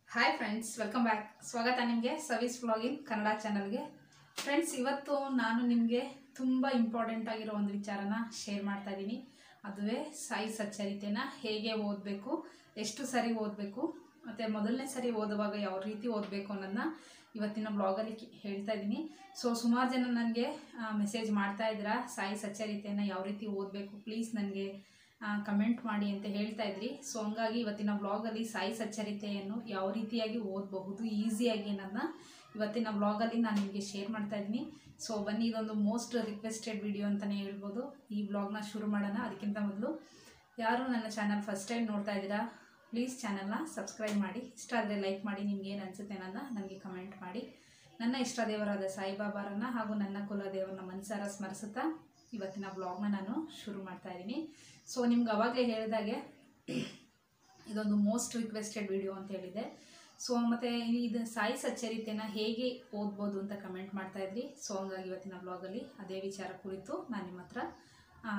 hi friends welcome back ಸ್ವಾಗತ ನಿಮಗೆ service ವ್ಲಾಗಿನ್ Kannada ಚಾನಲ್ಗೆ ಫ್ರೆಂಡ್ಸ್ ಇವತ್ತು ನಾನು ನಿಮಗೆ ತುಂಬ ಇಂಪಾರ್ಟೆಂಟ್ ಆಗಿರೋ ಒಂದು ವಿಚಾರನ ಶೇರ್ ಮಾಡ್ತಾ ಇದ್ದೀನಿ ಅದುವೇ ಸಾಯಿ ಸಚ್ಚರಿತೆನ ಹೇಗೆ ಓದಬೇಕು ಎಷ್ಟು ಸರಿ ಓದಬೇಕು ಮತ್ತು ಮೊದಲನೇ ಸರಿ ಓದುವಾಗ ಯಾವ ರೀತಿ ಓದಬೇಕು ಅನ್ನೋದನ್ನ ಇವತ್ತಿನ ಬ್ಲಾಗಲ್ಲಿ ಕಿ- ಹೇಳ್ತಾ ಇದ್ದೀನಿ ಸೊ ಸುಮಾರು ಜನ ನನಗೆ ಮೆಸೇಜ್ ಮಾಡ್ತಾ ಇದ್ದೀರಾ ಸಾಯಿ ಸಚ್ಚರಿತೆಯನ್ನು ಯಾವ ರೀತಿ ಓದಬೇಕು ಪ್ಲೀಸ್ ನನಗೆ ಕಮೆಂಟ್ ಮಾಡಿ ಅಂತ ಹೇಳ್ತಾ ಇದ್ರಿ ಸೊ ಹಂಗಾಗಿ ಇವತ್ತಿನ ಬ್ಲಾಗಲ್ಲಿ ಸಾಯಿ ಸಚ್ಚರಿತೆಯನ್ನು ಯಾವ ರೀತಿಯಾಗಿ ಓದಬಹುದು ಈಸಿಯಾಗಿ ಅನ್ನೋದನ್ನ ಇವತ್ತಿನ ಬ್ಲಾಗಲ್ಲಿ ನಾನು ನಿಮಗೆ ಶೇರ್ ಮಾಡ್ತಾ ಇದ್ದೀನಿ ಸೊ ಬನ್ನಿ ಇದೊಂದು ಮೋಸ್ಟ್ ರಿಕ್ವೆಸ್ಟೆಡ್ ವಿಡಿಯೋ ಅಂತಲೇ ಹೇಳ್ಬೋದು ಈ ಬ್ಲಾಗ್ನ ಶುರು ಮಾಡೋಣ ಅದಕ್ಕಿಂತ ಮೊದಲು ಯಾರು ನನ್ನ ಚಾನಲ್ ಫಸ್ಟ್ ಟೈಮ್ ನೋಡ್ತಾ ಇದ್ದೀರಾ ಪ್ಲೀಸ್ ಚಾನಲ್ನ ಸಬ್ಸ್ಕ್ರೈಬ್ ಮಾಡಿ ಇಷ್ಟ ಆದರೆ ಲೈಕ್ ಮಾಡಿ ನಿಮ್ಗೆ ಏನು ಅನಿಸುತ್ತೆ ಅನ್ನೋದನ್ನ ನನಗೆ ಕಮೆಂಟ್ ಮಾಡಿ ನನ್ನ ಇಷ್ಟ ದೇವರಾದ ಸಾಯಿಬಾಬಾರನ್ನ ಹಾಗೂ ನನ್ನ ಕುಲದೇವರನ್ನ ಮನಸಾರ ಸ್ಮರಿಸುತ್ತಾ ಇವತ್ತಿನ ಬ್ಲಾಗ್ನ ನಾನು ಶುರು ಮಾಡ್ತಾ ಇದ್ದೀನಿ ಸೊ ನಿಮ್ಗೆ ಅವಾಗಲೇ ಹೇಳಿದಾಗೆ ಇದೊಂದು ಮೋಸ್ಟ್ ರಿಕ್ವೆಸ್ಟೆಡ್ ವಿಡಿಯೋ ಅಂತ ಹೇಳಿದೆ ಸೊ ಮತ್ತು ಇದು ಸಾಯಿ ಸಚ್ಚರಿತೆನ ಹೇಗೆ ಓದ್ಬೋದು ಅಂತ ಕಮೆಂಟ್ ಮಾಡ್ತಾ ಇದ್ರಿ ಸೊ ಹಂಗಾಗಿ ಇವತ್ತಿನ ಬ್ಲಾಗಲ್ಲಿ ಅದೇ ವಿಚಾರ ಕುರಿತು ನಾನು ನಿಮ್ಮ ಹತ್ರ ಆ,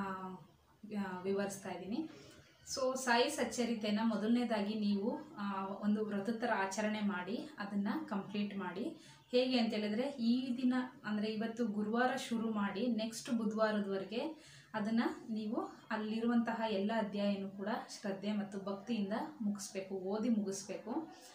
ಆ, ವಿವರಿಸ್ತಾ ಇದ್ದೀನಿ ಸೊ ಸಾಯಿ ಸಚ್ಚರಿತೆನ ಮೊದಲನೇದಾಗಿ ನೀವು ಆ, ಒಂದು ವ್ರತದ ಥರ ಆಚರಣೆ ಮಾಡಿ ಅದನ್ನು ಕಂಪ್ಲೀಟ್ ಮಾಡಿ ಹೇಗೆ ಅಂತ ಹೇಳಿದ್ರೆ ಈ ದಿನ ಅಂದರೆ ಇವತ್ತು ಗುರುವಾರ ಶುರು ಮಾಡಿ ನೆಕ್ಸ್ಟ್ ಬುಧವಾರದವರೆಗೆ ಅದನ್ನು ನೀವು ಅಲ್ಲಿರುವಂತಹ ಎಲ್ಲ ಅಧ್ಯಾಯನೂ ಕೂಡ ಶ್ರದ್ಧೆ ಮತ್ತು ಭಕ್ತಿಯಿಂದ ಮುಗಿಸ್ಬೇಕು ಓದಿ ಮುಗಿಸ್ಬೇಕು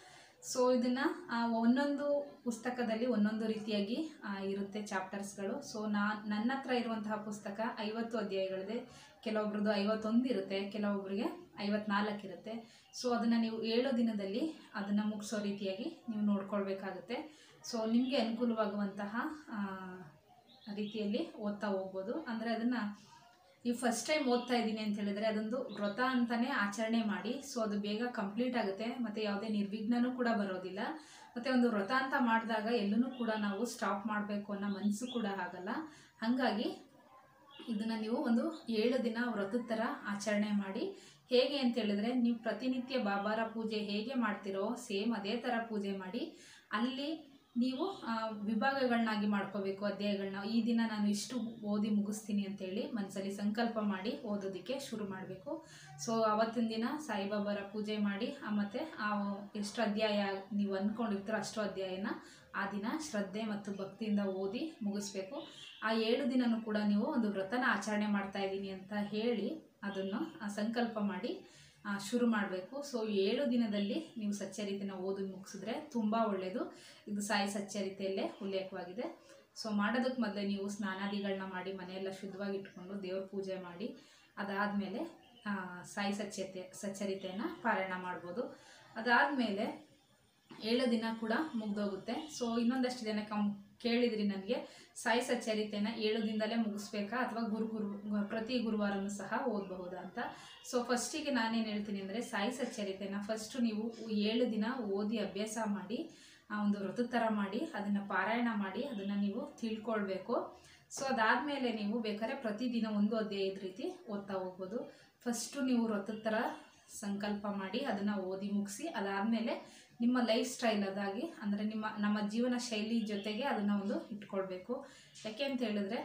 ಸೊ ಇದನ್ನು ಒಂದೊಂದು ಪುಸ್ತಕದಲ್ಲಿ ಒಂದೊಂದು ರೀತಿಯಾಗಿ ಆ, ಇರುತ್ತೆ ಚಾಪ್ಟರ್ಸ್ಗಳು ಸೊ ನಾ ನನ್ನ ಹತ್ರ ಇರುವಂತಹ ಪುಸ್ತಕ ಐವತ್ತು ಅಧ್ಯಾಯಗಳಿದೆ ಕೆಲವೊಬ್ರದ್ದು ಐವತ್ತೊಂದು ಇರುತ್ತೆ ಕೆಲವೊಬ್ಬರಿಗೆ ಐವತ್ನಾಲ್ಕು ಇರುತ್ತೆ ಸೊ ಅದನ್ನು ನೀವು ಏಳು ದಿನದಲ್ಲಿ ಅದನ್ನು ಮುಗಿಸೋ ರೀತಿಯಾಗಿ ನೀವು ನೋಡ್ಕೊಳ್ಬೇಕಾಗುತ್ತೆ ಸೊ ನಿಮಗೆ ಅನುಕೂಲವಾಗುವಂತಹ ಆ, ರೀತಿಯಲ್ಲಿ ಓದ್ತಾ ಹೋಗ್ಬೋದು ಅಂದರೆ ಅದನ್ನು ನೀವು ಫಸ್ಟ್ ಟೈಮ್ ಓದ್ತಾ ಇದ್ದೀನಿ ಅಂತ ಹೇಳಿದ್ರೆ ಅದೊಂದು ವ್ರತ ಅಂತಲೇ ಆಚರಣೆ ಮಾಡಿ ಸೊ ಅದು ಬೇಗ ಕಂಪ್ಲೀಟ್ ಆಗುತ್ತೆ ಮತ್ತು ಯಾವುದೇ ನಿರ್ವಿಘ್ನನೂ ಕೂಡ ಬರೋದಿಲ್ಲ ಮತ್ತು ಒಂದು ವ್ರತ ಅಂತ ಮಾಡಿದಾಗ ಎಲ್ಲನೂ ಕೂಡ ನಾವು ಸ್ಟಾಪ್ ಮಾಡಬೇಕು ಅನ್ನೋ ಮನಸ್ಸು ಕೂಡ ಆಗಲ್ಲ ಹಾಗಾಗಿ ಇದನ್ನು ನೀವು ಒಂದು ಏಳು ದಿನ ವ್ರತದ ಥರ ಆಚರಣೆ ಮಾಡಿ ಹೇಗೆ ಅಂತ ಹೇಳಿದ್ರೆ ನೀವು ಪ್ರತಿನಿತ್ಯ ಬಾಬಾರ ಪೂಜೆ ಹೇಗೆ ಮಾಡ್ತಿರೋ ಸೇಮ್ ಅದೇ ಥರ ಪೂಜೆ ಮಾಡಿ ಅಲ್ಲಿ ನೀವು ಆ, ವಿಭಾಗಗಳನ್ನಾಗಿ ಮಾಡ್ಕೋಬೇಕು ಅಧ್ಯಾಯಗಳನ್ನ ಈ ದಿನ ನಾನು ಇಷ್ಟು ಓದಿ ಮುಗಿಸ್ತೀನಿ ಅಂತೇಳಿ ಮನಸ್ಸಲ್ಲಿ ಸಂಕಲ್ಪ ಮಾಡಿ ಓದೋದಕ್ಕೆ ಶುರು ಮಾಡಬೇಕು ಸೊ ಅವತ್ತಿನ ದಿನ ಸಾಯಿಬಾಬಾರ ಪೂಜೆ ಮಾಡಿ ಆ, ಮತ್ತೆ ಆ ಎಷ್ಟು ಅಧ್ಯಾಯ ನೀವು ಅಂದ್ಕೊಂಡಿರ್ತೀರೋ ಅಷ್ಟು ಅಧ್ಯಾಯನ ಆ ದಿನ ಶ್ರದ್ಧೆ ಮತ್ತು ಭಕ್ತಿಯಿಂದ ಓದಿ ಮುಗಿಸ್ಬೇಕು ಆ ಏಳು ದಿನನೂ ಕೂಡ ನೀವು ಒಂದು ವ್ರತನ ಆಚರಣೆ ಮಾಡ್ತಾ ಇದ್ದೀನಿ ಅಂತ ಹೇಳಿ ಅದನ್ನು ಆ, ಸಂಕಲ್ಪ ಮಾಡಿ ಆ, ಶುರು ಮಾಡಬೇಕು ಸೊ ಏಳು ದಿನದಲ್ಲಿ ನೀವು ಸಚ್ಚರಿತೆನ ಓದಿ ಮುಗಿಸಿದ್ರೆ ತುಂಬ ಒಳ್ಳೆಯದು ಇದು ಸಾಯಿ ಸಚ್ಚರಿತೆಯಲ್ಲೇ ಉಲ್ಲೇಖವಾಗಿದೆ ಸೊ ಮಾಡೋದಕ್ಕೆ ಮೊದಲೇ ನೀವು ಸ್ನಾನಾದಿಗಳನ್ನ ಮಾಡಿ ಮನೆಯೆಲ್ಲ ಶುದ್ಧವಾಗಿ ಇಟ್ಕೊಂಡು ದೇವ್ರ ಪೂಜೆ ಮಾಡಿ ಅದಾದಮೇಲೆ ಸಾಯಿ ಸಚ್ಚರಿತೆ ಸಚ್ಚರಿತೆಯನ್ನು ಪಾರಾಯಣ ಮಾಡ್ಬೋದು ಅದಾದಮೇಲೆ ಏಳು ದಿನ ಕೂಡ ಮುಗ್ದೋಗುತ್ತೆ ಸೊ ಇನ್ನೊಂದಷ್ಟು ಜನ ಕಮ್ ಕೇಳಿದ್ರಿ ನನಗೆ ಸಾಯಿ ಸಚ್ಚರಿತೆನ ಏಳು ದಿನದಲ್ಲೇ ಮುಗಿಸ್ಬೇಕಾ ಅಥವಾ ಗುರು ಗುರು ಪ್ರತಿ ಗುರುವಾರನೂ ಸಹ ಓದಬಹುದಾ ಅಂತ ಸೊ ಫಸ್ಟಿಗೆ ನಾನೇನು ಹೇಳ್ತೀನಿ ಅಂದರೆ ಸಾಯಿ ಸಚ್ಚರಿತೆನ ಫಸ್ಟು ನೀವು ಏಳು ದಿನ ಓದಿ ಅಭ್ಯಾಸ ಮಾಡಿ ಆ ಒಂದು ವ್ರತದ ಥರ ಮಾಡಿ ಅದನ್ನು ಪಾರಾಯಣ ಮಾಡಿ ಅದನ್ನು ನೀವು ತಿಳ್ಕೊಳ್ಬೇಕು ಸೊ ಅದಾದಮೇಲೆ ನೀವು ಬೇಕಾದ್ರೆ ಪ್ರತಿದಿನ ಒಂದು ಅಧ್ಯಾಯದ ರೀತಿ ಓದ್ತಾ ಹೋಗ್ಬೋದು ಫಸ್ಟು ನೀವು ವ್ರತದ ಥರ ಸಂಕಲ್ಪ ಮಾಡಿ ಅದನ್ನು ಓದಿ ಮುಗಿಸಿ ಅದಾದಮೇಲೆ ನಿಮ್ಮ ಲೈಫ್ ಸ್ಟೈಲ್ ಅದಾಗಿ ಅಂದರೆ ನಿಮ್ಮ ನಮ್ಮ ಜೀವನ ಶೈಲಿ ಜೊತೆಗೆ ಅದನ್ನು ಒಂದು ಇಟ್ಕೊಳ್ಬೇಕು ಯಾಕೆ ಅಂತ ಹೇಳಿದ್ರೆ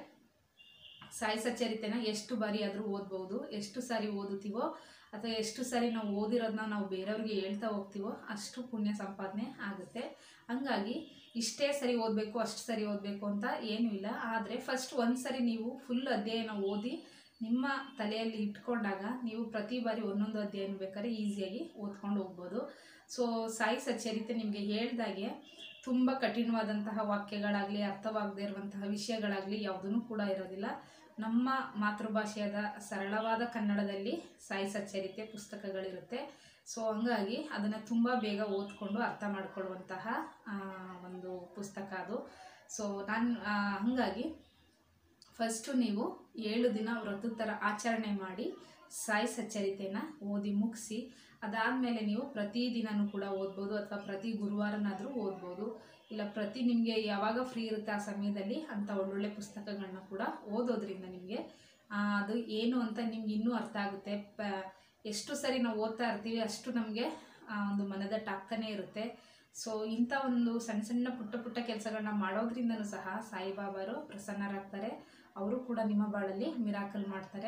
ಸಾಯಿ ಸಚ್ಚರಿತೆನ ಎಷ್ಟು ಬಾರಿ ಆದರೂ ಓದ್ಬೋದು ಎಷ್ಟು ಸಾರಿ ಓದುತ್ತೀವೋ ಅಥವಾ ಎಷ್ಟು ಸಾರಿ ನಾವು ಓದಿರೋದನ್ನ ನಾವು ಬೇರೆಯವ್ರಿಗೆ ಹೇಳ್ತಾ ಹೋಗ್ತೀವೋ ಅಷ್ಟು ಪುಣ್ಯ ಸಂಪಾದನೆ ಆಗುತ್ತೆ ಹಂಗಾಗಿ ಇಷ್ಟೇ ಸರಿ ಓದಬೇಕು ಅಷ್ಟು ಸರಿ ಓದಬೇಕು ಅಂತ ಏನೂ ಇಲ್ಲ ಆದರೆ ಫಸ್ಟ್ ಒಂದು ಸರಿ ನೀವು ಫುಲ್ ಅಧ್ಯಾಯನ ಓದಿ ನಿಮ್ಮ ತಲೆಯಲ್ಲಿ ಇಟ್ಕೊಂಡಾಗ ನೀವು ಪ್ರತಿ ಬಾರಿ ಒಂದೊಂದು ಅಧ್ಯಾಯನ ಬೇಕಾದ್ರೆ ಈಸಿಯಾಗಿ ಓದ್ಕೊಂಡು ಹೋಗ್ಬೋದು ಸೊ ಸಾಯಿ ಸಚ್ಚರಿತೆ ನಿಮಗೆ ಹೇಳ್ದಾಗೆ ತುಂಬ ಕಠಿಣವಾದಂತಹ ವಾಕ್ಯಗಳಾಗಲಿ ಅರ್ಥವಾಗದೇ ಇರುವಂತಹ ವಿಷಯಗಳಾಗಲಿ ಯಾವುದೂ ಕೂಡ ಇರೋದಿಲ್ಲ ನಮ್ಮ ಮಾತೃಭಾಷೆಯಾದ ಸರಳವಾದ ಕನ್ನಡದಲ್ಲಿ ಸಾಯಿ ಸಚ್ಚರಿತೆ ಪುಸ್ತಕಗಳಿರುತ್ತೆ ಸೊ ಹಂಗಾಗಿ ಅದನ್ನು ತುಂಬ ಬೇಗ ಓದ್ಕೊಂಡು ಅರ್ಥ ಮಾಡ್ಕೊಳ್ಳುವಂತಹ ಆ, ಒಂದು ಪುಸ್ತಕ ಅದು ಸೊ ನಾನು ಆ, ಹಾಗಾಗಿ ಫಸ್ಟು ನೀವು ಏಳು ದಿನ ವ್ರತದ ಥರ ಆಚರಣೆ ಮಾಡಿ ಸಾಯಿ ಸಚ್ಚರಿತೆನ ಓದಿ ಮುಗಿಸಿ ಅದಾದಮೇಲೆ ನೀವು ಪ್ರತಿ ದಿನನೂ ಕೂಡ ಓದ್ಬೋದು ಅಥವಾ ಪ್ರತಿ ಗುರುವಾರನಾದರೂ ಓದ್ಬೋದು ಇಲ್ಲ ಪ್ರತಿ ನಿಮಗೆ ಯಾವಾಗ ಫ್ರೀ ಇರುತ್ತೆ ಆ ಸಮಯದಲ್ಲಿ ಅಂಥ ಒಳ್ಳೊಳ್ಳೆ ಪುಸ್ತಕಗಳನ್ನ ಕೂಡ ಓದೋದ್ರಿಂದ ನಿಮಗೆ ಅದು ಏನು ಅಂತ ನಿಮ್ಗೆ ಇನ್ನೂ ಅರ್ಥ ಆಗುತ್ತೆ ಪ ಎಷ್ಟು ಸರಿ ನಾವು ಓದ್ತಾ ಇರ್ತೀವಿ ಅಷ್ಟು ನಮಗೆ ಒಂದು ಮನದಟ್ಟಾಗ್ತಾನೆ ಇರುತ್ತೆ ಸೊ ಇಂಥ ಒಂದು ಸಣ್ಣ ಸಣ್ಣ ಪುಟ್ಟ ಪುಟ್ಟ ಕೆಲಸಗಳನ್ನ ಮಾಡೋದ್ರಿಂದನೂ ಸಹ ಸಾಯಿಬಾಬಾರು ಪ್ರಸನ್ನರಾಗ್ತಾರೆ ಅವರು ಕೂಡ ನಿಮ್ಮ ಬಾಳಲ್ಲಿ ಮಿರಾಕಲ್ ಮಾಡ್ತಾರೆ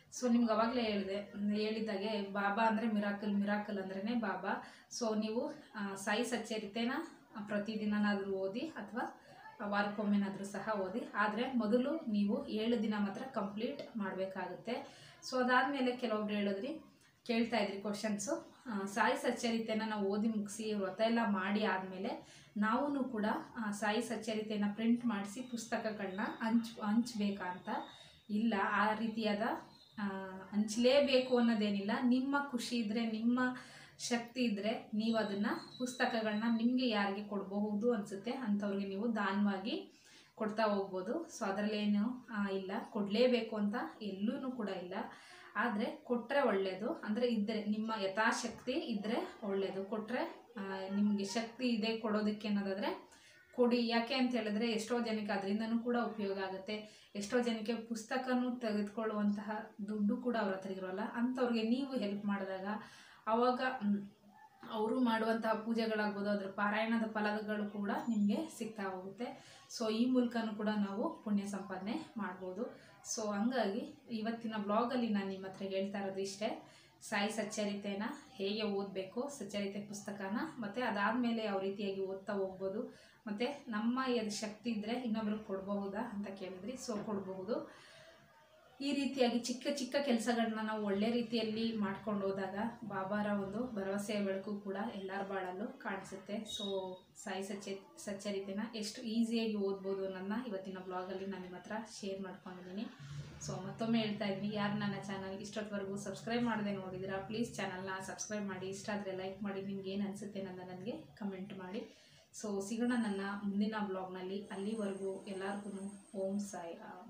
ಸೊ ನಿಮ್ಗೆ ಅವಾಗಲೇ ಹೇಳಿದೆ ಹೇಳಿದಾಗೆ ಬಾಬಾ ಅಂದರೆ ಮಿರಾಕಲ್ ಮಿರಾಕಲ್ ಅಂದ್ರೇ ಬಾಬಾ ಸೊ ನೀವು ಆ, ಸಾಯಿ ಸಚ್ಚರಿತೆನ ಪ್ರತಿದಿನನಾದರೂ ಓದಿ ಅಥವಾ ವಾರಕ್ಕೊಮ್ಮೆನಾದರೂ ಸಹ ಓದಿ ಆದರೆ ಮೊದಲು ನೀವು ಏಳು ದಿನ ಮಾತ್ರ ಕಂಪ್ಲೀಟ್ ಮಾಡಬೇಕಾಗುತ್ತೆ ಸೊ ಅದಾದಮೇಲೆ ಕೆಲವೊಬ್ರು ಹೇಳಿದ್ರಿ ಕೇಳ್ತಾ ಇದ್ರಿ ಕ್ವಶನ್ಸು ಸಾಯಿ ಸಚ್ಚರಿತೆನ ನಾವು ಓದಿ ಮುಗಿಸಿ ವ್ರತ ಎಲ್ಲ ಮಾಡಿ ಆದಮೇಲೆ ನಾವೂ ಕೂಡ ಆ, ಸಾಯಿ ಸಚ್ಚರಿತೆನ ಪ್ರಿಂಟ್ ಮಾಡಿಸಿ ಪುಸ್ತಕಗಳನ್ನ ಹಂಚ್ ಹಂಚ್ಬೇಕಾ ಅಂತ ಇಲ್ಲ ಆ ರೀತಿಯಾದ ಆ, ಹಂಚಲೇಬೇಕು ಅನ್ನೋದೇನಿಲ್ಲ ನಿಮ್ಮ ಖುಷಿ ಇದ್ದರೆ ನಿಮ್ಮ ಶಕ್ತಿ ಇದ್ದರೆ ನೀವು ಅದನ್ನು ಪುಸ್ತಕಗಳನ್ನ ನಿಮಗೆ ಯಾರಿಗೆ ಕೊಡಬಹುದು ಅನಿಸುತ್ತೆ ಅಂಥವ್ರಿಗೆ ನೀವು ದಾನವಾಗಿ ಕೊಡ್ತಾ ಹೋಗ್ಬೋದು ಸೊ ಅದರಲ್ಲೇನು ಆ, ಇಲ್ಲ ಕೊಡಲೇಬೇಕು ಅಂತ ಎಲ್ಲೂ ಕೂಡ ಇಲ್ಲ ಆದರೆ ಕೊಟ್ಟರೆ ಒಳ್ಳೆಯದು ಅಂದರೆ ಇದ್ದರೆ ನಿಮ್ಮ ಯಥಾಶಕ್ತಿ ಇದ್ದರೆ ಒಳ್ಳೆಯದು ಕೊಟ್ಟರೆ ನಿಮಗೆ ಶಕ್ತಿ ಇದೆ ಕೊಡೋದಕ್ಕೆ ಅನ್ನೋದಾದರೆ ಕೊಡಿ ಯಾಕೆ ಅಂತ ಹೇಳಿದ್ರೆ ಎಷ್ಟೋ ಜನಕ್ಕೆ ಅದರಿಂದನೂ ಕೂಡ ಉಪಯೋಗ ಆಗುತ್ತೆ ಎಷ್ಟೋ ಜನಕ್ಕೆ ಪುಸ್ತಕನೂ ತೆಗೆದುಕೊಳ್ಳುವಂತಹ ದುಡ್ಡು ಕೂಡ ಅವ್ರ ಹತ್ರ ಇರೋಲ್ಲ ಅಂಥವ್ರಿಗೆ ನೀವು ಹೆಲ್ಪ್ ಮಾಡಿದಾಗ ಆವಾಗ ಅವರು ಮಾಡುವಂತಹ ಪೂಜೆಗಳಾಗ್ಬೋದು ಅದ್ರ ಪಾರಾಯಣದ ಫಲಗಳು ಕೂಡ ನಿಮಗೆ ಸಿಗ್ತಾ ಹೋಗುತ್ತೆ ಸೊ ಈ ಮೂಲಕನೂ ಕೂಡ ನಾವು ಪುಣ್ಯ ಸಂಪಾದನೆ ಮಾಡ್ಬೋದು ಸೊ ಹಂಗಾಗಿ ಇವತ್ತಿನ ಬ್ಲಾಗಲ್ಲಿ ನಾನು ನಿಮ್ಮ ಹತ್ರ ಹೇಳ್ತಾ ಇರೋದು ಇಷ್ಟೇ ಸಾಯಿ ಸಚ್ಚರಿತೆನ ಹೇಗೆ ಓದಬೇಕು ಸಚ್ಚರಿತೆ ಪುಸ್ತಕನ ಮತ್ತು ಅದಾದಮೇಲೆ ಯಾವ ರೀತಿಯಾಗಿ ಓದ್ತಾ ಹೋಗ್ಬೋದು ಮತ್ತು ನಮ್ಮ ಎದ್ ಶಕ್ತಿ ಇದ್ದರೆ ಇನ್ನೊಬ್ರಿಗೆ ಕೊಡಬಹುದಾ ಅಂತ ಕೇಳಿದ್ರಿ ಸೊ ಕೊಡಬಹುದು ಈ ರೀತಿಯಾಗಿ ಚಿಕ್ಕ ಚಿಕ್ಕ ಕೆಲಸಗಳನ್ನ ನಾವು ಒಳ್ಳೆ ರೀತಿಯಲ್ಲಿ ಮಾಡ್ಕೊಂಡು ಹೋದಾಗ ಬಾಬಾರ ಒಂದು ಭರವಸೆಯ ಬೆಳಕು ಕೂಡ ಎಲ್ಲರ ಬಾಳಲ್ಲೂ ಕಾಣಿಸುತ್ತೆ ಸೊ ಸಾಯಿ ಸಚ್ಚ ಸಚ್ಚರಿತೆನ ಎಷ್ಟು ಈಸಿಯಾಗಿ ಓದ್ಬೋದು ಅನ್ನೋದನ್ನ ಇವತ್ತಿನ ಬ್ಲಾಗಲ್ಲಿ ನಾನು ನಿಮ್ಮ ಹತ್ರ ಶೇರ್ ಮಾಡ್ಕೊಂಡಿದ್ದೀನಿ ಸೊ ಮತ್ತೊಮ್ಮೆ ಹೇಳ್ತಾ ಇದ್ದೀನಿ ಯಾರು ನನ್ನ ಚಾನಲ್ ಇಷ್ಟೊತ್ತವರೆಗೂ ಸಬ್ಸ್ಕ್ರೈಬ್ ಮಾಡದೆ ನೋಡಿದ್ದೀರಾ ಪ್ಲೀಸ್ ಚಾನಲ್ನ ಸಬ್ಸ್ಕ್ರೈಬ್ ಮಾಡಿ ಇಷ್ಟ ಆದರೆ ಲೈಕ್ ಮಾಡಿ ನಿಮ್ಗೆ ಏನು ಅನಿಸುತ್ತೆ ನನ್ನ ನನಗೆ ಕಮೆಂಟ್ ಮಾಡಿ ಸೊ ಸಿಗೋಣ ನನ್ನ ಮುಂದಿನ ಬ್ಲಾಗ್ನಲ್ಲಿ ಅಲ್ಲಿವರೆಗೂ ಎಲ್ಲರಿಗೂ ಓಂ ಸಾಯಿ ರಾಮ್